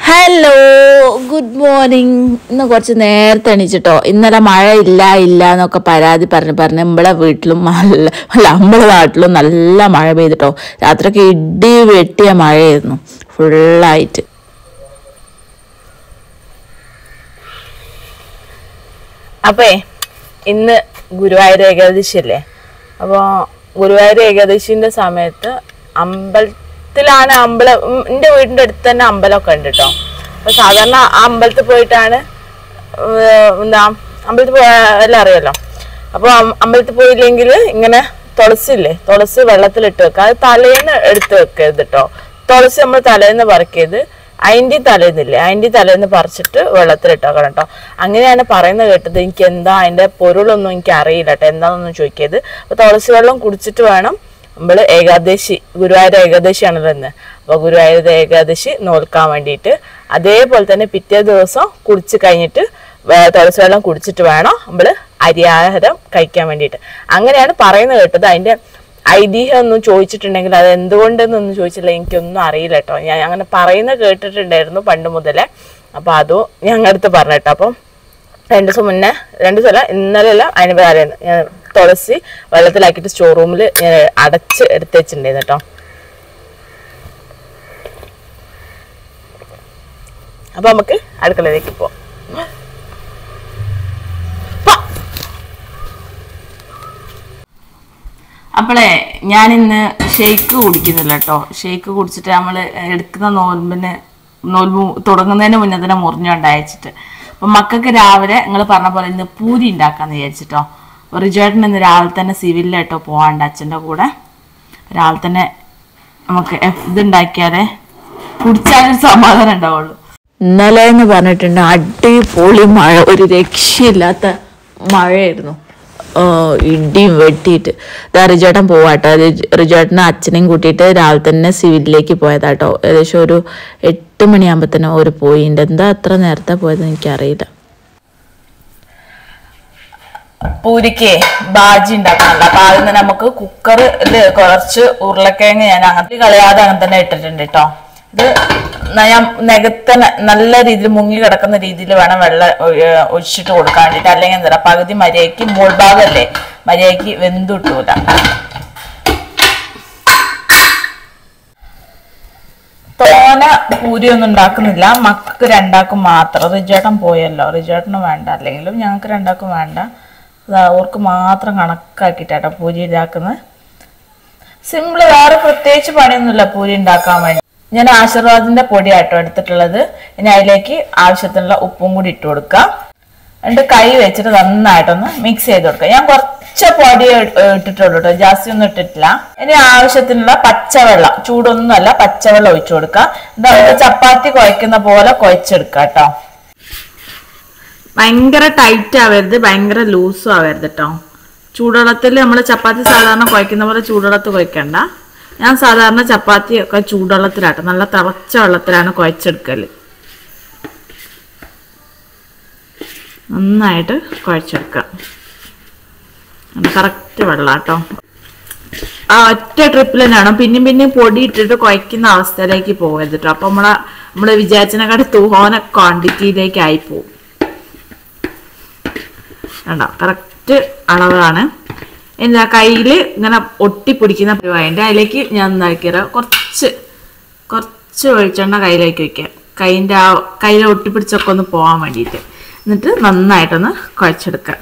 Hello good morning ഇന്ന് കുറച്ച് നേരത്തെ എണീച്ചിട്ടോ ഇന്നലെ മഴ ഇല്ല ഇല്ല എന്നൊക്കെ പരാതി പറഞ്ഞ് പറഞ്ഞ് നമ്മളെ വീട്ടിലും നല്ല അല്ല നമ്മളെ നാട്ടിലും നല്ല മഴ പെയ്തിട്ടോ രാത്രിയൊക്കെ ഇടി വെട്ടിയ മഴയായിരുന്നു ഫുള്ളായിട്ട് അപ്പേ ഇന്ന് ഗുരുവായൂർ ഏകാദശി അല്ലേ അപ്പോൾ ഗുരുവായൂർ ഏകാദശിന്റെ സമയത്ത് അമ്പലത്തിലാണ് അമ്പലം ഉം, എൻ്റെ വീടിന്റെ അടുത്ത് തന്നെ അമ്പലമൊക്കെ ഉണ്ട് കേട്ടോ അപ്പൊ സാധാരണ ആ അമ്പലത്തിൽ പോയിട്ടാണ് ഏർ, എന്താ അമ്പലത്തിൽ പോയാലും അറിയാലോ അപ്പോൾ അമ്പലത്തിൽ പോയില്ലെങ്കിൽ ഇങ്ങനെ തുളസി ഇല്ലേ തുളസി വെള്ളത്തിലിട്ട് വെക്കുക അത് തലേന്ന് എടുത്ത് വെക്കരുത് കേട്ടോ തുളസി നമ്മൾ തലേന്ന് പറിക്കരുത് അതിൻ്റെ തലേന്നില്ലേ അതിൻ്റെ തലേന്ന് പറിച്ചിട്ട് വെള്ളത്തിലിട്ടേക്കണം കേട്ടോ അങ്ങനെയാണ് പറയുന്നത് കേട്ടത് എനിക്ക് എന്താ അതിന്റെ പൊരുളൊന്നും എനിക്ക് അറിയില്ല കേട്ടോ എന്താണെന്നൊന്നും ചോദിക്കരുത് അപ്പൊ തുളസി വെള്ളം കുടിച്ചിട്ട് വേണം നമ്മൾ ഏകാദശി ഗുരുവായൂർ ഏകാദശിയാണല്ലോ ഇന്ന് അപ്പൊ ഗുരുവായൂർ ഏകാദശി നോൽക്കാൻ വേണ്ടിയിട്ട് അതേപോലെ തന്നെ പിറ്റേ ദിവസം കുടിച്ച് കഴിഞ്ഞിട്ട് വേ- തുളസി വെള്ളം കുടിച്ചിട്ട് വേണം നമ്മൾ അരിയാഹാരം കഴിക്കാൻ വേണ്ടിയിട്ട് അങ്ങനെയാണ് പറയുന്നത് കേട്ടത് അതിന്റെ ഐതിഹ്യം ഒന്നും ചോദിച്ചിട്ടുണ്ടെങ്കിൽ അത് എന്തുകൊണ്ടെന്നൊന്നും ചോദിച്ചില്ല എനിക്കൊന്നും അറിയില്ല കേട്ടോ ഞാൻ അങ്ങനെ പറയുന്നത് കേട്ടിട്ടുണ്ടായിരുന്നു പണ്ട് മുതലേ അപ്പൊ അതും ഞങ്ങളുടെ അടുത്ത് പറഞ്ഞു കേട്ടോ അപ്പം രണ്ടു ദിവസം മുന്നേ രണ്ടു ദിവസം അല്ല ഇന്നലെ അല്ല അതിന് പറയുന്നത് ഞാൻ തുളസി വെള്ളത്തിലാക്കിയിട്ട് സ്റ്റോർ റൂമിൽ ഞാൻ അടച്ച് എടുത്ത് വെച്ചിട്ടുണ്ടായിരുന്നു കേട്ടോ അപ്പൊ നമുക്ക് അടുക്കളയിലേക്ക് പോവാം അപ്പോളേ ഞാനിന്ന് ഷേക്ക് കുടിക്കുന്നില്ല കേട്ടോ ഷേക്ക് കുടിച്ചിട്ട് നമ്മൾ എടുക്കുന്ന നോൽമ്പിന് നോൽമ്പ് തുടങ്ങുന്നതിന് മുന്നേ തന്നെ മുറിഞ്ഞോണ്ട് അയച്ചിട്ട് അപ്പം മക്കൾക്ക് രാവിലെ നിങ്ങൾ പറഞ്ഞ പോലെ ഇന്ന് പൂരി ഉണ്ടാക്കാന്ന് വിചാരിച്ചിട്ടോ റിജേട്ടൻ ഇന്ന് രാവിലെ തന്നെ സിവിലിലായിട്ടോ പോവാണ്ട് അച്ഛൻ്റെ കൂടെ രാവിലെ തന്നെ നമുക്ക് എഫ് ഇത് ഉണ്ടാക്കിയാലേ കുടിച്ചാലൊരു സമാധാനം ഉണ്ടാവുള്ളൂ ഇന്നലെ എന്ന് പറഞ്ഞിട്ടുണ്ട് അടിപൊളി മഴ ഒരു രക്ഷയില്ലാത്ത മഴയായിരുന്നു ആ, ഇടിയും വെട്ടിയിട്ട് ദാ റിജേട്ടൻ പോവാട്ടോ റിജ- റിജേട്ടനെ അച്ഛനെയും കൂട്ടിയിട്ട് രാവിലെ തന്നെ സിവിലിലേക്ക് പോയതാട്ടോ ഏകദേശം ഒരു എട്ട് മണിയാകുമ്പോൾ തന്നെ ഒരു പോയിട്ടുണ്ട് എന്താ അത്ര നേരത്തെ പോയതെന്ന് എനിക്കറിയില്ല പൂരിക്ക് ബാജി ഉണ്ടാക്കാനുണ്ട് അപ്പൊ ആദ്യം തന്നെ നമുക്ക് കുക്കറിൽ കുറച്ച് ഉരുളക്കിഴങ്ങ് ഞാൻ അങ്ങനെ കളയാതെ അങ്ങനെ തന്നെ ഇട്ടിട്ടുണ്ട് കേട്ടോ ഇത് ന- ഞാൻ നികത്തന്നെ നല്ല രീതിയിൽ മുങ്ങി കിടക്കുന്ന രീതിയിൽ വേണം വെള്ളം ഒഴി- ഒഴിച്ചിട്ട് കൊടുക്കാൻ വേണ്ടിട്ട് അല്ലെങ്കിൽ എന്താ പകുതി മര്യാദയ്ക്ക് മുൾഭാഗമല്ലേ മര്യാദയ്ക്ക് വെന്തിട്ടൂല തോന പൂരി ഒന്നും ഉണ്ടാക്കുന്നില്ല മക്കൾക്ക് രണ്ടാക്കും മാത്രം റിജേട്ടൻ പോയല്ലോ റിജേട്ടന് വേണ്ട അല്ലെങ്കിലും ഞങ്ങൾക്ക് രണ്ടാക്കും വേണ്ട അത് അവർക്ക് മാത്രം കണക്കാക്കിയിട്ടാട്ടോ പൂരി ഉണ്ടാക്കുന്നത് സിമ്പിള് വേറെ പ്രത്യേകിച്ച് പണിയൊന്നുമില്ല പൂരി ഉണ്ടാക്കാൻ വേണ്ടി ഞാൻ ആശീർവാദിന്റെ പൊടിയാട്ടോ എടുത്തിട്ടുള്ളത് ഇനി അതിലേക്ക് ആവശ്യത്തിനുള്ള ഉപ്പും കൂടി ഇട്ട് കൊടുക്കാം എന്നിട്ട് കൈ വെച്ചിട്ട് നന്നായിട്ടൊന്ന് മിക്സ് ചെയ്ത് കൊടുക്കുക ഞാൻ കുറച്ച് പൊടി ഇട്ടിട്ടുള്ളൂ കേട്ടോ ജാസ്തി ഒന്നും ഇട്ടിട്ടില്ല ഇനി ആവശ്യത്തിനുള്ള പച്ചവെള്ളം ചൂടൊന്നുമല്ല പച്ചവെള്ളം ഒഴിച്ചു കൊടുക്കുക എന്താ ചപ്പാത്തി കുഴക്കുന്ന പോലെ കുഴച്ചെടുക്കുക കേട്ടോ ഭയങ്കര ടൈറ്റ് ആവരുത് ഭയങ്കര ലൂസും ആവരുത് കേട്ടോ ചൂടുവെള്ളത്തിൽ നമ്മൾ ചപ്പാത്തി സാധാരണ കുഴക്കുന്ന പോലെ ചൂടുവെള്ളത്തിൽ കുഴക്കണ്ട ഞാൻ സാധാരണ ചപ്പാത്തി ഒക്കെ ചൂടുവെള്ളത്തിലാട്ടോ നല്ല തിളച്ച വെള്ളത്തിലാണ് കുഴച്ചെടുക്കല് നന്നായിട്ട് കുഴച്ചെടുക്കുക കറക്റ്റ് വെള്ളം കേട്ടോ ആ ഒറ്റ ട്രിപ്പിൽ തന്നെയാണ് പിന്നെയും പിന്നെയും പൊടി ഇട്ടിട്ട് കുഴക്കുന്ന അവസ്ഥയിലേക്ക് പോകരുത് കേട്ടോ അപ്പൊ നമ്മളെ നമ്മള് വിചാരിച്ചതിനെക്കാട്ടി തൂഹോന ക്വാണ്ടിറ്റിയിലേക്ക് ആയി പോകും കണ്ടോ കറക്റ്റ് അളവാണ് എന്താ കയ്യിൽ ഇങ്ങനെ ഒട്ടിപ്പിടിക്കുന്ന പരിപാടിയുണ്ട് അതിലേക്ക് ഞാൻ എന്താക്കിയ കുറച്ച് കുറച്ച് വെളിച്ചെണ്ണ കയ്യിലേക്ക് വെക്കാം കൈൻ്റെ ആ കയ്യിൽ ഒട്ടിപ്പിടിച്ചൊക്കെ ഒന്ന് പോകാൻ വേണ്ടിയിട്ട് എന്നിട്ട് നന്നായിട്ടൊന്ന് കുഴച്ചെടുക്കാം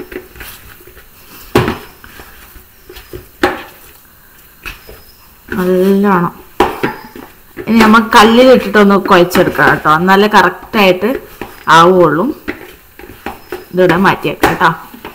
നല്ലോണം ഇനി നമ്മൾ കല്ലിൽ ഇട്ടിട്ടൊന്ന് കുഴച്ചെടുക്കാം കേട്ടോ എന്നാലേ കറക്റ്റായിട്ട് ആവുള്ളൂ ഇതിവിടെ മാറ്റിയേക്കാം കേട്ടോ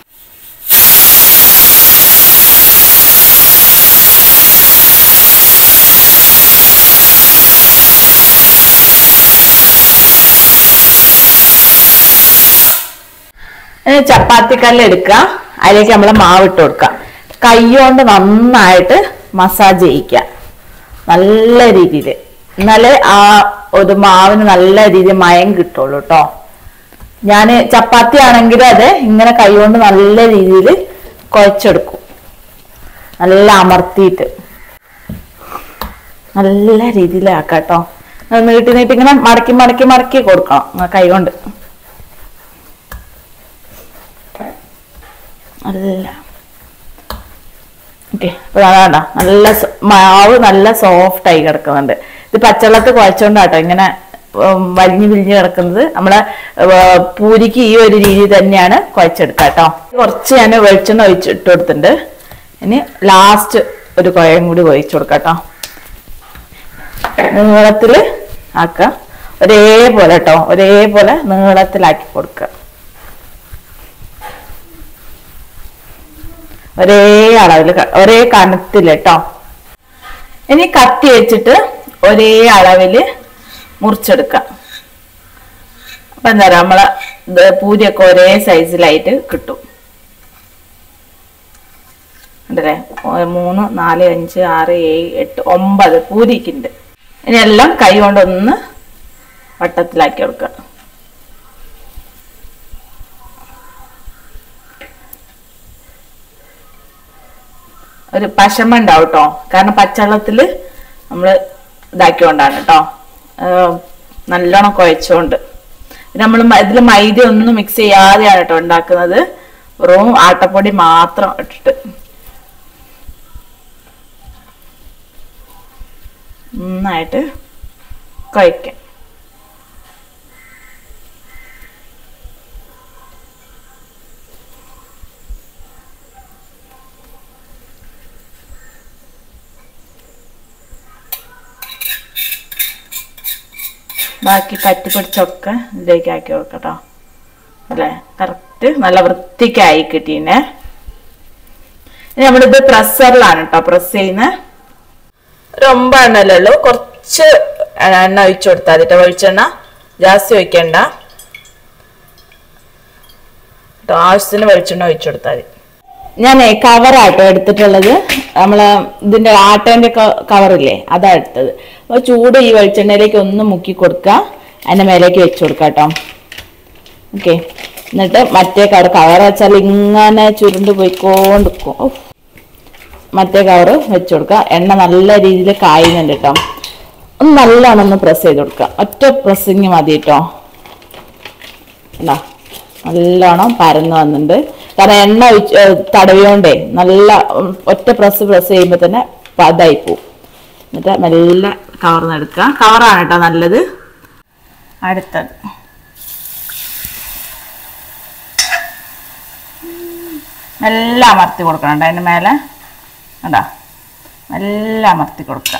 ഇനി ചപ്പാത്തിക്കല്ല് എടുക്കുക അതിലേക്ക് നമ്മൾ മാവ് ഇട്ട് കൊടുക്കുക കൈ കൊണ്ട് നന്നായിട്ട് മസാജ് ചെയ്യിക്കുക നല്ല രീതിയിൽ എന്നാലേ ആ ഒരു മാവിന് നല്ല രീതിയിൽ മയം കിട്ടുള്ളൂ കേട്ടോ ഞാൻ ചപ്പാത്തി ആണെങ്കിലും അതെ ഇങ്ങനെ കൈ കൊണ്ട് നല്ല രീതിയിൽ കുഴച്ചെടുക്കും നല്ല അമർത്തിയിട്ട് നല്ല രീതിയിലാക്കാം കേട്ടോ അത് നീട്ടി നീട്ടി ഇങ്ങനെ മടക്കി മടക്കി മടക്കി കൊടുക്കണം ആ കൈ കൊണ്ട് അല്ല ഓക്കെ അപ്പൊ അതാണ്ട നല്ല സ- മാവ് നല്ല സോഫ്റ്റ് ആയി കിടക്കുന്നുണ്ട് ഇത് പച്ചവെള്ളത്തിൽ കുഴച്ചോണ്ടാട്ടോ ഇങ്ങനെ ഉം, വലിഞ്ഞു വിരിഞ്ഞ് കിടക്കുന്നത് നമ്മളെ ഏർ, പൂരിക്ക് ഈ ഒരു രീതി തന്നെയാണ് കുഴച്ചെടുക്കുക കേട്ടോ കുറച്ച് ഞാൻ വെളിച്ചെണ്ണ ഒഴിച്ച് ഇട്ട് കൊടുത്തിട്ടുണ്ട് ഇനി ലാസ്റ്റ് ഒരു കുഴയും കൂടി ഒഴിച്ചു കൊടുക്കാം കേട്ടോ നീളത്തില് ആക്കുക ഒരേപോലെ കേട്ടോ ഒരേപോലെ നീളത്തിലാക്കി കൊടുക്കുക ഒരേ അളവിൽ ഒരേ കനത്തിൽ കേട്ടോ ഇനി കത്തി വെച്ചിട്ട് ഒരേ അളവില് മുറിച്ചെടുക്കാം അപ്പൊ എന്താ പറയാ നമ്മളെ ഇത് പൂരിയൊക്കെ ഒരേ സൈസിലായിട്ട് കിട്ടും ഉണ്ടല്ലേ ഒ- മൂന്ന് നാല് അഞ്ച് ആറ് ഏഴ് എട്ട് ഒമ്പത് പൂരിക്കുണ്ട് ഇനി എല്ലാം കൈ കൊണ്ടൊന്ന് വട്ടത്തിലാക്കി കൊടുക്കുക ഒരു പശമ ഉണ്ടാവും കേട്ടോ കാരണം പച്ചവെള്ളത്തില് നമ്മൾ ഇതാക്കിക്കൊണ്ടാണ് കേട്ടോ നല്ലോണം കുഴച്ചുകൊണ്ട് നമ്മൾ ഇതിൽ മൈദ ഒന്നും മിക്സ് ചെയ്യാതെയാണ് കേട്ടോ ഉണ്ടാക്കുന്നത് വെറും ആട്ടപ്പൊടി മാത്രം ഇട്ടിട്ട് നന്നായിട്ട് കുഴക്കാം ബാക്കി പറ്റി പിടിച്ചൊക്കെ ഇതിലേക്ക് ആക്കി വെക്കട്ടോ അല്ലേ കറക്റ്റ് നല്ല വൃത്തിക്കായി കിട്ടീനെ ഇനി നമ്മളിത് പ്രസ്സറിലാണ് കേട്ടോ പ്രസ് ചെയ്യുന്നത് ഒരു ഒമ്പെണ്ണല്ലേ ഉള്ളൂ കുറച്ച് എണ്ണ ഒഴിച്ചു കൊടുത്താൽ മതി കേട്ടോ വെളിച്ചെണ്ണ ജാസ്തി ഒഴിക്കണ്ട കേട്ടോ ആവശ്യത്തിന് വെളിച്ചെണ്ണ ഒഴിച്ചു കൊടുത്താൽ മതി ഞാൻ കവറാട്ടോ എടുത്തിട്ടുള്ളത് നമ്മളെ ഇതിന്റെ ആട്ടേന്റെ കവറില്ലേ അതാ എടുത്തത് അപ്പൊ ചൂട് ഈ വെളിച്ചെണ്ണയിലേക്ക് ഒന്ന് മുക്കി കൊടുക്കുക അതിന്റെ മേലേക്ക് വെച്ച് കൊടുക്കുക കേട്ടോ ഓക്കെ എന്നിട്ട് മറ്റേ കവർ കവർ വെച്ചാൽ ഇങ്ങനെ ചുരുണ്ട് പോയിക്കൊണ്ടിരിക്കും ഉഫ്. മറ്റേ കവർ വെച്ച് കൊടുക്കുക എണ്ണ നല്ല രീതിയിൽ കായുന്നുണ്ട് കേട്ടോ ഒന്ന് നല്ലോണം ഒന്ന് പ്രസ് ചെയ്ത് കൊടുക്കുക ഒറ്റ പ്രസ്സിങ് മതി കേട്ടോ എന്താ നല്ലോണം പരന്ന് വന്നിട്ടുണ്ട് കാരണം എണ്ണ ഒഴിച്ച് ഏർ തടവിയോണ്ടേ നല്ല ഉം, ഒറ്റ പ്രസ് പ്രസ് ചെയ്യുമ്പോൾ തന്നെ പതായി പോവും എന്നിട്ട് മെല്ലെ കവർന്നെടുക്കുക കവറാണ് കേട്ടോ നല്ലത് അടുത്തത് മെല്ലെ അമർത്തി കൊടുക്കണം കേട്ടോ അതിൻ്റെ മേലെ കണ്ടോ മെല്ലെ അമർത്തി കൊടുക്കുക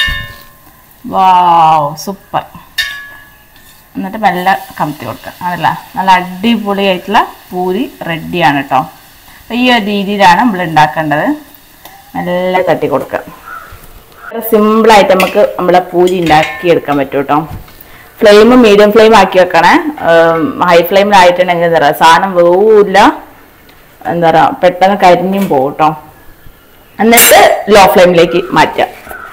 വാവ് സൂപ്പർ എന്നിട്ട് മെല്ലെ കമത്തി കൊടുക്കുക അതല്ല നല്ല അടിപൊളിയായിട്ടുള്ള പൂരി റെഡിയാണ് കേട്ടോ അപ്പം ഈ ഒരു രീതിയിലാണ് നമ്മൾ ഉണ്ടാക്കേണ്ടത് മെല്ലെ തട്ടി കൊടുക്കുക സിമ്പിളായിട്ട് നമുക്ക് നമ്മളെ പൂരി ഉണ്ടാക്കി എടുക്കാൻ പറ്റും കേട്ടോ ഫ്ലെയിം മീഡിയം ഫ്ലെയിം ആക്കി വെക്കണേ ഹൈ ഫ്ലെയിമിലായിട്ടുണ്ടെങ്കിൽ എന്താ പറയുക സാധനം വേവില്ല എന്താ പറയുക പെട്ടെന്ന് കരിഞ്ഞും പോകും കേട്ടോ എന്നിട്ട് ലോ ഫ്ലെയിമിലേക്ക് മാറ്റാം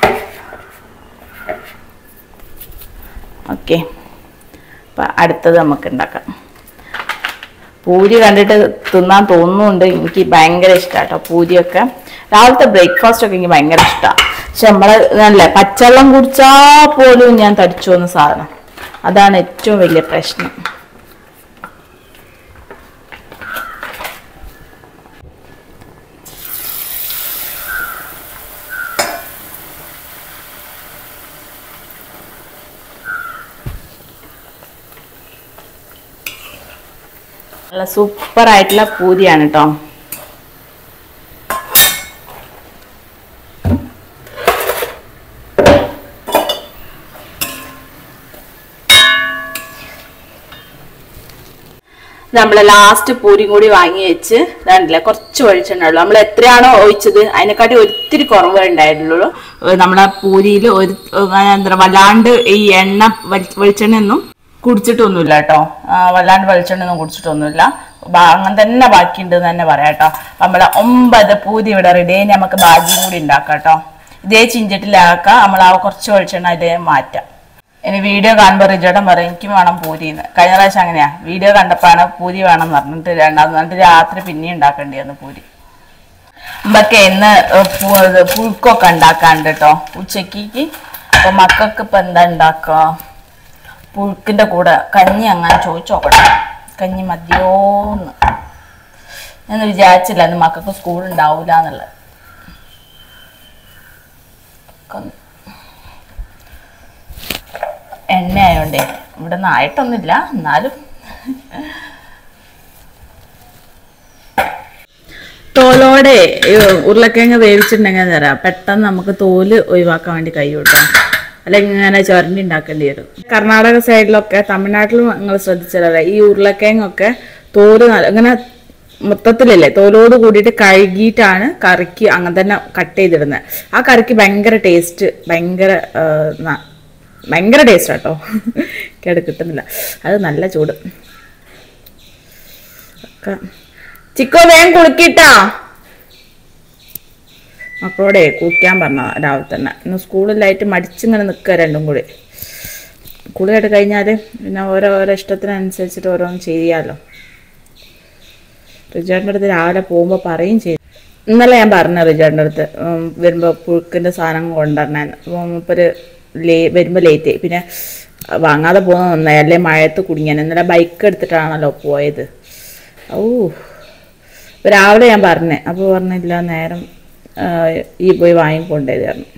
ഓക്കെ അപ്പം അടുത്തത് നമുക്ക് ഉണ്ടാക്കാം പൂരി കണ്ടിട്ട് തിന്നാൻ തോന്നുന്നുണ്ട് എനിക്ക് ഭയങ്കര ഇഷ്ടമാണ് കേട്ടോ പൂരിയൊക്കെ രാവിലത്തെ ബ്രേക്ക്ഫാസ്റ്റ് ഒക്കെ എനിക്ക് ഭയങ്കര ഇഷ്ടമാണ് പക്ഷെ നമ്മളെ നല്ല പച്ചവെള്ളം കുടിച്ചാൽ പോലും ഞാൻ തടിച്ചു പോകുന്ന സാധനം അതാണ് ഏറ്റവും വലിയ പ്രശ്നം നല്ല സൂപ്പർ ആയിട്ടുള്ള പൂരിയാണ് കേട്ടോ നമ്മൾ ലാസ്റ്റ് പൂരിയും കൂടി വാങ്ങി വെച്ച് ഇതാണ്ടില്ലേ കുറച്ച് വെളിച്ചെണ്ണ ഉള്ളൂ നമ്മൾ എത്രയാണോ ഒഴിച്ചത് അതിനെക്കാട്ടി ഒത്തിരി കുറവേ ഉണ്ടായിട്ടുള്ളൂ ഏർ നമ്മളെ പൂരിയിൽ ഒരു ഏർ എന്താ പറയുക വല്ലാണ്ട് ഈ എണ്ണ വെളി- വെളിച്ചെണ്ണയൊന്നും കുടിച്ചിട്ടൊന്നുമില്ല കേട്ടോ ആ, വല്ലാണ്ട് വെളിച്ചെണ്ണയൊന്നും കുടിച്ചിട്ടൊന്നുമില്ല ബാ- അങ്ങനെ തന്നെ ബാക്കിയുണ്ട് എന്ന് തന്നെ പറയാം കേട്ടോ നമ്മളെ ഒമ്പത് പൂരി ഇവിടെ റെഡി ആയി നമുക്ക് ബാജിയും കൂടി ഉണ്ടാക്കാം കേട്ടോ ഇതേ ചിഞ്ചട്ടിലാക്കാം നമ്മൾ ആ കുറച്ച് വെളിച്ചെണ്ണ ഇതേ മാറ്റാം ഇനി വീഡിയോ കാണുമ്പോൾ റിജോട്ടൻ പറയും എനിക്ക് വേണം പൂരി എന്ന് കഴിഞ്ഞ പ്രാവശ്യം അങ്ങനെയാ വീഡിയോ കണ്ടപ്പോഴാണ് പൂരി വേണം എന്ന് പറഞ്ഞിട്ട് രണ്ടാമത് എന്നിട്ട് രാത്രി പിന്നെയും ഉണ്ടാക്കേണ്ടി വന്നു പൂരി മുമ്പൊക്കെ ഇന്ന് പു- ഇത് പുഴുക്കൊക്കെ ഉണ്ടാക്കാണ്ട് കേട്ടോ ഉച്ചക്ക് അപ്പൊ മക്കൾക്ക് ഇപ്പൊ എന്താ ഉണ്ടാക്കുക പുഴുക്കിന്റെ കൂടെ കഞ്ഞി അങ്ങനെ ചോദിച്ചു നോക്കട്ടെ കഞ്ഞി മതിയോന്ന് ഞാൻ വിചാരിച്ചില്ല ഇന്ന് മക്കൾക്ക് സ്കൂൾ ഉണ്ടാവൂല എന്നുള്ളത് ഒക്കെ എണ്ണ ആയോണ്ടേ ഇവിടെ നിന്ന് ആയിട്ടൊന്നുമില്ല എന്നാലും തോലോടെ ഈ ഉരുളക്കിഴങ്ങ് വേവിച്ചിട്ടുണ്ടെങ്കിൽ തരാം പെട്ടെന്ന് നമുക്ക് തോല് ഒഴിവാക്കാൻ വേണ്ടി കൈ കിട്ടാം അല്ലെങ്കിൽ ഇങ്ങനെ ചുരണ്ടി ഉണ്ടാക്കേണ്ടി വരും കർണാടക സൈഡിലൊക്കെ തമിഴ്നാട്ടിലും നിങ്ങൾ ശ്രദ്ധിച്ചാലേ ഈ ഉരുളക്കിഴങ്ങൊക്കെ തോല് നല്ല- ഇങ്ങനെ മൊത്തത്തിലല്ലേ തോലോട് കൂടിയിട്ട് കഴുകിയിട്ടാണ് കറിക്ക് അങ്ങനെ തന്നെ കട്ട് ചെയ്തിടുന്നത് ആ കറിക്ക് ഭയങ്കര ടേസ്റ്റ് ഭയങ്കര ആ, ന- ഭയങ്കര ടേസ്റ്റ് കേട്ടോ കേട് കിട്ടുന്നില്ല അത് നല്ല ചൂട് ഒക്കെ ചിക്കോ വേഗം കുളിക്കിട്ടാ മക്കളോടെ കുളിക്കാൻ പറഞ്ഞ രാവിലെ തന്നെ ഇന്ന് സ്കൂളിലായിട്ട് മടിച്ചിങ്ങനെ നിൽക്കുക രണ്ടും കൂടി കുളിയായിട്ട് കഴിഞ്ഞാൽ പിന്നെ ഓരോ ഓരോ ഇഷ്ടത്തിനനുസരിച്ചിട്ട് ഓരോന്ന് ചെയ്യാമല്ലോ റിജാറിൻ്റെ അടുത്ത് രാവിലെ പോകുമ്പോൾ പറയും ചെയ്തു ഇന്നലെ ഞാൻ പറഞ്ഞ റിജാറിൻ്റെ അടുത്ത് ഉം, വരുമ്പോൾ പുഴുക്കിൻ്റെ സാധനം കൊണ്ടുവരണേന്ന് അപ്പോൾ മൂപ്പര് ലേ വരുമ്പോൾ ലേറ്റ് ആയി പിന്നെ വാങ്ങാതെ പോകുന്നത് നന്നായി അല്ലേ മഴയത്ത് കുടുങ്ങിയാൻ ഇന്നലെ ബൈക്ക് എടുത്തിട്ടാണല്ലോ പോയത് ഓ ഇപ്പൊ രാവിലെ ഞാൻ പറഞ്ഞേ അപ്പോൾ പറഞ്ഞില്ല നേരം ആ, ഈ പോയി വാങ്ങിക്കൊണ്ടേത് പറഞ്ഞു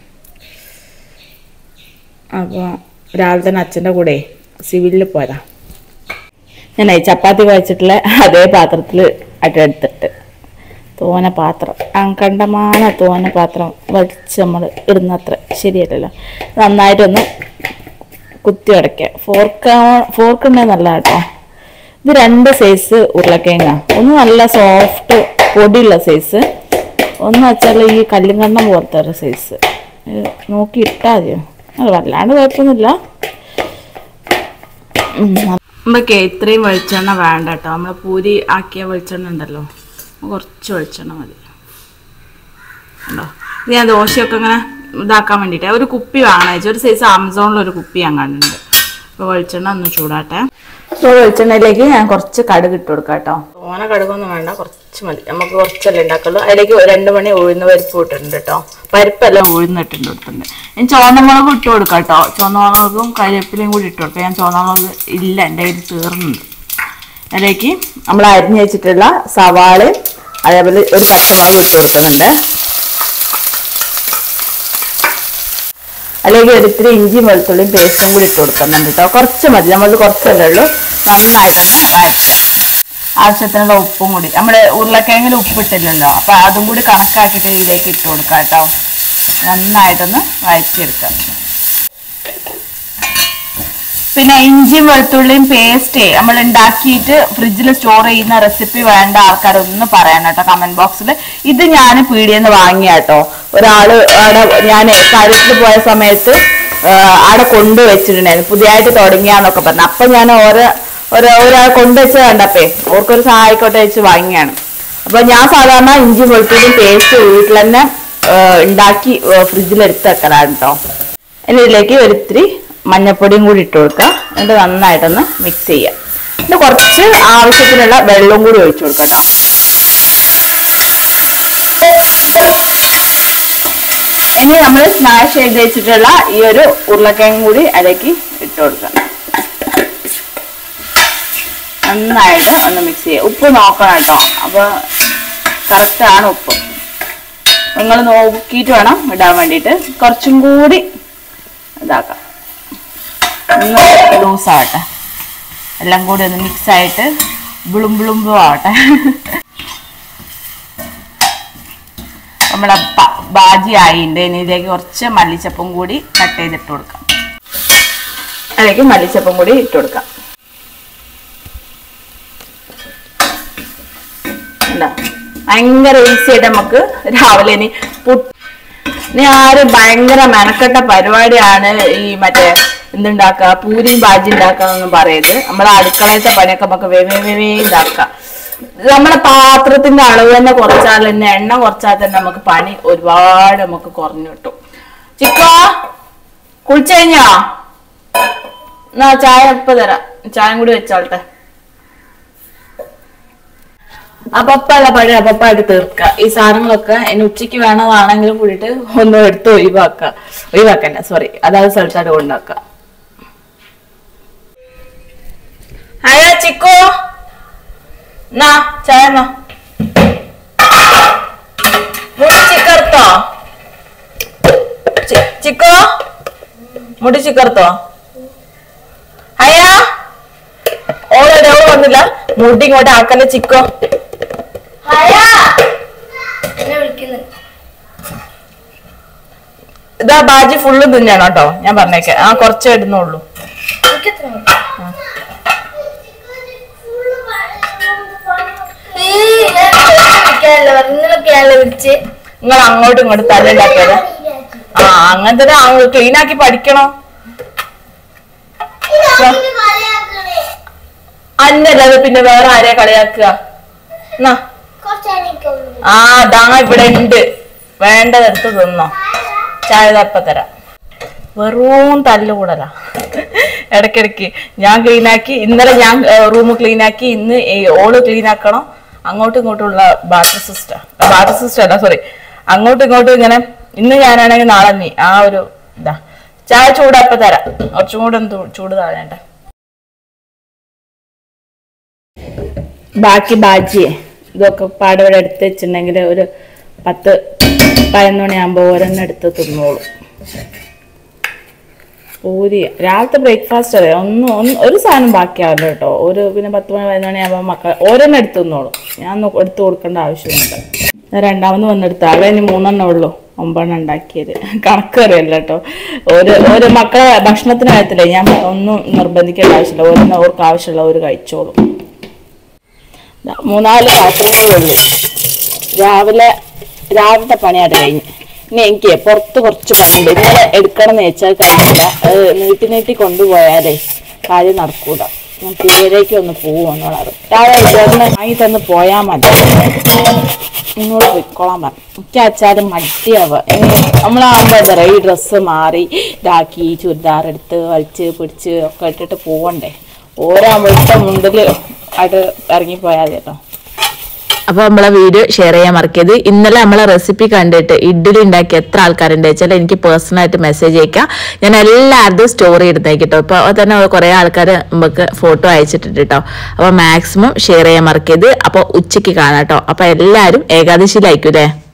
അപ്പോൾ രാവിലെ തന്നെ അച്ഛൻ്റെ കൂടെ സിവിലിൽ പോയതാ ഞാൻ ചപ്പാത്തി കുഴച്ചിട്ടുള്ള അതേ പാത്രത്തിൽ അട്ടെടുത്തിട്ട് തോന പാത്രം ആ കണ്ടമാന തോന പാത്രം വലിച്ച് നമ്മൾ ഇടുന്നത്ര ശരിയല്ലല്ലോ നന്നായിട്ടൊന്ന് കുത്തി ഉടയ്ക്കുക ഫോർക്ക് ഫോർക്ക് ഉണ്ടെങ്കിൽ നല്ല കേട്ടോ ഇത് രണ്ട് സൈസ് ഉരുളക്കിഴങ്ങ ഒന്ന് നല്ല സോഫ്റ്റ് പൊടിയുള്ള സൈസ് ഒന്ന് വെച്ചാൽ ഈ കല്ലുങ്കണ്ണം പോലത്തെ ഒരു സൈസ് നോക്കി ഇട്ടാൽ മതിയോ അത് വല്ലാണ്ട് കുഴപ്പമൊന്നുമില്ല നമുക്ക് ഇത്രയും വെളിച്ചെണ്ണ വേണ്ട കേട്ടോ നമ്മൾ പൂരി ആക്കിയ വെളിച്ചെണ്ണ ഉണ്ടല്ലോ കുറച്ച് വെളിച്ചെണ്ണ മതി ഉണ്ടോ ഇത് ഞാൻ ദോശയൊക്കെ ഇങ്ങനെ ഇതാക്കാൻ വേണ്ടിയിട്ട് ഒരു കുപ്പി വാങ്ങണം ചേച്ചി ഒരു സൈസ് ആമസോണിൽ ഒരു കുപ്പി ഞാൻ കണ്ടിട്ടുണ്ട് അപ്പോൾ വെളിച്ചെണ്ണ ഒന്ന് ചൂടാട്ടെ അപ്പോൾ വെളിച്ചെണ്ണയിലേക്ക് ഞാൻ കുറച്ച് കടുക് ഇട്ട് കൊടുക്കാം കേട്ടോ തോന കടുകൊന്നും വേണ്ട കുറച്ച് മതി നമുക്ക് കുറച്ചല്ലേ ഉണ്ടാക്കുള്ളൂ അതിലേക്ക് ഒരു രണ്ട് മണി ഉഴുന്ന് പരിപ്പ് ഇട്ടിട്ടുണ്ട് കേട്ടോ പരിപ്പെല്ലാം ഉഴുന്നിട്ടുണ്ട് കൊടുത്തിട്ടുണ്ട് ഞാൻ ചുവന്നമുളക് ഇട്ട് കൊടുക്കാം കേട്ടോ ചുവന്നമുളകും കരിവേപ്പിലയും കൂടി ഇട്ട് കൊടുക്കാം ഞാൻ ചുവന്നമുളക് ഇല്ല എൻ്റെ കയ്യിൽ തീർന്നുണ്ട് അതിലേക്ക് നമ്മൾ അരിഞ്ഞ് വെച്ചിട്ടുള്ള സവാള അതേപോലെ ഒരു പച്ചമുളക് ഇട്ട് കൊടുക്കുന്നുണ്ട് അല്ലെങ്കിൽ ഒരിത്തിരി ഇഞ്ചിയും വെളുത്തുള്ളിയും പേസ്റ്റും കൂടി ഇട്ട് കൊടുക്കുന്നുണ്ട് കേട്ടോ കുറച്ച് മതി നമ്മൾ കുറച്ചല്ലേ ഉള്ളൂ നന്നായിട്ടൊന്ന് വഴറ്റുക ആവശ്യത്തിനുള്ള ഉപ്പും കൂടി നമ്മൾ ഉരുളക്കിഴങ്ങിൽ ഉപ്പിട്ടില്ലല്ലോ അപ്പൊ അതും കൂടി കണക്കാക്കിയിട്ട് ഇതിലേക്ക് ഇട്ട് കൊടുക്കാം കേട്ടോ നന്നായിട്ടൊന്ന് വഴറ്റിയെടുക്കാം പിന്നെ ഇഞ്ചിയും വെളുത്തുള്ളിയും പേസ്റ്റ് നമ്മൾ ഉണ്ടാക്കിയിട്ട് ഫ്രിഡ്ജിൽ സ്റ്റോർ ചെയ്യുന്ന റെസിപ്പി വേണ്ട ആൾക്കാരൊന്ന് പറയാൻ കേട്ടോ കമന്റ് ബോക്സിൽ ഇത് ഞാൻ പീടിയെന്ന് വാങ്ങിയ കേട്ടോ ഒരാള് അവിടെ ഞാൻ കാര്യത്തിൽ പോയ സമയത്ത് ആ, അവിടെ കൊണ്ടുവച്ചിട്ടുണ്ടായിരുന്നു പുതിയതായിട്ട് തുടങ്ങിയാന്നൊക്കെ പറഞ്ഞു അപ്പൊ ഞാൻ ഓരോ ഓരോ ഒരാൾ കൊണ്ടുവച്ച് കണ്ടപ്പേ ഓർക്കൊരു സഹായിക്കോട്ടെ വെച്ച് വാങ്ങിയാണ് അപ്പൊ ഞാൻ സാധാരണ ഇഞ്ചി വെളുത്തുള്ളിയും പേസ്റ്റ് വീട്ടിൽ തന്നെ ആ, ഉണ്ടാക്കി ഫ്രിഡ്ജിൽ എടുത്ത് വെക്കലാണ് കേട്ടോ ഇനി ഇതിലേക്ക് ഒരിത്തിരി മഞ്ഞപ്പൊടിയും കൂടി ഇട്ട് കൊടുക്കുക എന്നിട്ട് നന്നായിട്ടൊന്ന് മിക്സ് ചെയ്യുക എന്നിട്ട് കുറച്ച് ആവശ്യത്തിനുള്ള വെള്ളവും കൂടി ഒഴിച്ചു കൊടുക്കാം കേട്ടോ ഇനി നമ്മൾ സ്മാഷ് ചെയ്ത് വെച്ചിട്ടുള്ള ഈ ഒരു ഉരുളക്കിഴങ്ങ് കൂടി അതിലേക്ക് ഇട്ട് കൊടുക്കാം നന്നായിട്ട് ഒന്ന് മിക്സ് ചെയ്യുക ഉപ്പ് നോക്കണം കേട്ടോ അപ്പൊ കറക്റ്റ് ആണ് ഉപ്പ് നിങ്ങൾ നോക്കിയിട്ട് വേണം ഇടാൻ വേണ്ടിയിട്ട് കുറച്ചും കൂടി ഇതാക്കാം ഒന്ന് ലൂസ് ആവട്ടെ എല്ലാം കൂടി ഒന്ന് മിക്സ് ആയിട്ട് ബിളും ബിളുമ്പും ആവട്ടെ നമ്മുടെ പ- ബാജി ആയിണ്ട് ഇനി ഇതിലേക്ക് കുറച്ച് മല്ലിച്ചപ്പും കൂടി കട്ട് ചെയ്തിട്ട് കൊടുക്കാം അതിലേക്ക് മല്ലിച്ചപ്പും കൂടി ഇട്ട് കൊടുക്കാം ഉണ്ടോ? ഭയങ്കര ഈസി ആയിട്ട് നമുക്ക് രാവിലെ ഇനി പുട്ട് ഇനി ആര് ഭയങ്കര മെനക്കെട്ട പരിപാടിയാണ് ഈ മറ്റേ എന്തുണ്ടാക്കുക പൂരിയും ബാജി ഉണ്ടാക്കാന്നൊന്നും പറയരുത് നമ്മളെ അടുക്കളയത്തെ പണിയൊക്കെ നമുക്ക് വേ വേ വേ വേ ഇതാക്കാം നമ്മുടെ പാത്രത്തിന്റെ അളവ് തന്നെ കുറച്ചാൽ തന്നെ എണ്ണ കുറച്ചാൽ തന്നെ നമുക്ക് പണി ഒരുപാട് നമുക്ക് കുറഞ്ഞു കിട്ടും ചിക്കോ കുളിച്ചു കഴിഞ്ഞോ എന്നാ ചായ ഇപ്പൊ തരാം ചായ കൂടി വെച്ചോളട്ടെ അപ്പപ്പല്ല പഴയ അപ്പപ്പായിട്ട് തീർക്കുക ഈ സാധനങ്ങളൊക്കെ ഇനി ഉച്ചയ്ക്ക് വേണതാണെങ്കിലും കൂടിയിട്ട് ഒന്ന് എടുത്ത് ഒഴിവാക്കുക ഒഴിവാക്കണ്ട സോറി അതായത് സ്ഥലത്തായിട്ട് കൊണ്ടാക്കുക അയ്യോ ചിക്കോ നാ ചായ എന്നാ മുടി ചിക്കർത്തോ ചി- ചിക്കോ മുടി ചിക്കർത്തോ അയ്യാ ഓളെ ഓൾ വന്നില്ല മുടി ഇങ്ങോട്ട് ആക്കല്ലേ ചിക്കോ എന്നെ വിളിക്കുന്നു ഇതാ ബാജി ഫുള്ള് തിന്നാണ് കേട്ടോ ഞാൻ പറഞ്ഞേക്കെ ആ കുറച്ചേ ഇടുന്നുള്ളൂ എനിക്കെത്ര മതി? ഈ ഞാൻ വിളിക്കാനല്ലോ ഇന്നലൊക്കെയാണല്ലോ വിളിച്ച് നിങ്ങൾ അങ്ങോട്ടും ഇങ്ങോട്ടും തല്ലുണ്ടാക്കിയത് ആ അങ്ങനെ തന്നെ ക്ലീൻ ആക്കി പഠിക്കണം അന്നല്ലാതെ പിന്നെ വേറെ ആരെയാ കളിയാക്കുക എന്നാ ആ ദാ ഇവിടെ ഉണ്ട് വേണ്ടതെടുത്ത് തിന്നോ ചായ തപ്പ തരാം വെറും തല്ലുകൂടല ഇടയ്ക്കിടയ്ക്ക് ഞാൻ ക്ലീൻ ആക്കി ഇന്നലെ ഞാൻ റൂം ക്ലീൻ ആക്കി ഇന്ന് ഈ ഓള് ക്ലീൻ ആക്കണം അങ്ങോട്ടും ഇങ്ങോട്ടുള്ള ബാറ്റർ സിസ്റ്റം ബാറ്റർ സിസ്റ്റം അല്ല സോറി അങ്ങോട്ടും ഇങ്ങോട്ടും ഇങ്ങനെ ഇന്ന് ഞാനാണെങ്കിൽ നാളെ നീ ആ ഒരു ഇതാ ചായ ചൂടപ്പ തരാം കുറച്ചും കൂടെ ഒന്ന് ചൂ- ചൂട് താഴേണ്ട ബാക്കി ബാജിയെ ഇതൊക്കെ പാടവിടെ എടുത്ത് വെച്ചിട്ടുണ്ടെങ്കിൽ ഒരു പത്ത് പതിനൊന്ന് മണിയാകുമ്പോൾ ഓരോന്നും എടുത്ത് തിന്നോളൂ പൂരി രാവിലത്തെ ബ്രേക്ക്ഫാസ്റ്റ് അല്ലേ ഒന്നും ഒന്ന് ഒരു സാധനം ബാക്കിയാവില്ല കേട്ടോ ഒരു പിന്നെ പത്ത് മണി പതിനൊന്ന് മണിയാകുമ്പോൾ മക്കൾ ഓരോന്നും എടുത്ത് തിന്നോളൂ ഞാൻ ഒന്നും എടുത്ത് കൊടുക്കേണ്ട ആവശ്യമില്ല ഞാൻ രണ്ടാമത് വന്നെടുത്ത് ആകെ ഇനി മൂന്നെണ്ണം ഉള്ളൂ ഒമ്പതെണ്ണം ഉണ്ടാക്കിയത് കണക്ക് അറിയല്ല കേട്ടോ ഒരു ഒരു മക്കളെ ഭക്ഷണത്തിന് കാര്യത്തില്ലേ ഞാൻ ഒന്നും നിർബന്ധിക്കേണ്ട ആവശ്യമില്ല ഓരോന്നും അവർക്ക് ആവശ്യമുള്ള ഒരു കഴിച്ചോളും ദാ മൂന്നാല് പാത്രങ്ങളേ ഉള്ളൂ രാവിലെ രാവിലത്തെ പണിയായിട്ട് കഴിഞ്ഞ് ഇനി എനിക്ക് പുറത്ത് കുറച്ച് പണിയുണ്ട് ഇന്നലെ എടുക്കണം എന്ന് വെച്ചാൽ കഴിഞ്ഞില്ല അത് നീട്ടി നീട്ടി കൊണ്ടുപോയാലേ കാര്യം നടക്കൂല ഞാൻ തീരേക്ക് ഒന്ന് പോവുമെന്നുള്ളത് രാവിലെ ചേട്ടനെ വാങ്ങി തന്ന് പോയാൽ മതി ഇങ്ങോട്ട് പോയിക്കോളാൻ പറഞ്ഞു എനിക്ക് അച്ചാലും മടിയാവുക നമ്മളാകുമ്പോൾ എന്താ പറയുക ഈ ഡ്രസ്സ് മാറി ഇതാക്കി ചുരിദാർ എടുത്ത് വലിച്ച് പിടിച്ച് ഒക്കെ ഇട്ടിട്ട് പോവണ്ടേ ഓരോ അവിടുത്തെ മുണ്ടിൽ ആയിട്ട് ഇറങ്ങിപ്പോയാൽ മതി കേട്ടോ അപ്പൊ നമ്മളെ വീഡിയോ ഷെയർ ചെയ്യാൻ മറക്കരുത് ഇന്നലെ നമ്മളെ റെസിപ്പി കണ്ടിട്ട് ഇഡ്ഡലി ഉണ്ടാക്കി എത്ര ആൾക്കാരുണ്ട് വെച്ചാൽ എനിക്ക് പേഴ്സണൽ ആയിട്ട് മെസ്സേജ് അയക്കാം ഞാൻ എല്ലാവരുടെയും സ്റ്റോറി എടുത്തേക്ക് കേട്ടോ ഇപ്പൊ തന്നെ കുറെ ആൾക്കാർ നമുക്ക് ഫോട്ടോ അയച്ചിട്ടുണ്ട് കേട്ടോ അപ്പൊ മാക്സിമം ഷെയർ ചെയ്യാൻ മറക്കരുത് അപ്പൊ ഉച്ചയ്ക്ക് കാണാം കേട്ടോ അപ്പൊ എല്ലാവരും ഏകാദശിയിലായിരിക്കും അല്ലേ